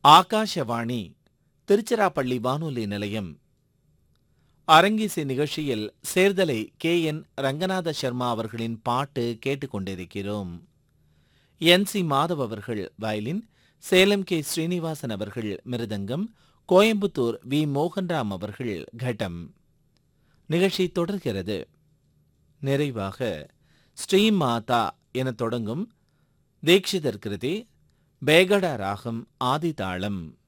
ஆகாஷவாணி திருச்சிராப்பள்ளி வானொலி நிலையம் அரங்கிசை நிகழ்ச்சியில் சேர்தலை கே என் ரங்கநாத சர்மா அவர்களின் பாட்டு கேட்டுக்கொண்டிருக்கிறோம் என் சி மாதவ் அவர்கள் வயலின் சேலம் கே ஸ்ரீனிவாசன் அவர்கள் மிருதங்கம் கோயம்புத்தூர் வி மோகன்ராம் அவர்கள் கட்டம் நிகழ்ச்சி தொடர்கிறது நிறைவாக ஸ்ரீ மாதா என தொடங்கும் தீக்ஷிதர் கிருதி பேகடா ராகம் ஆதிதாளம்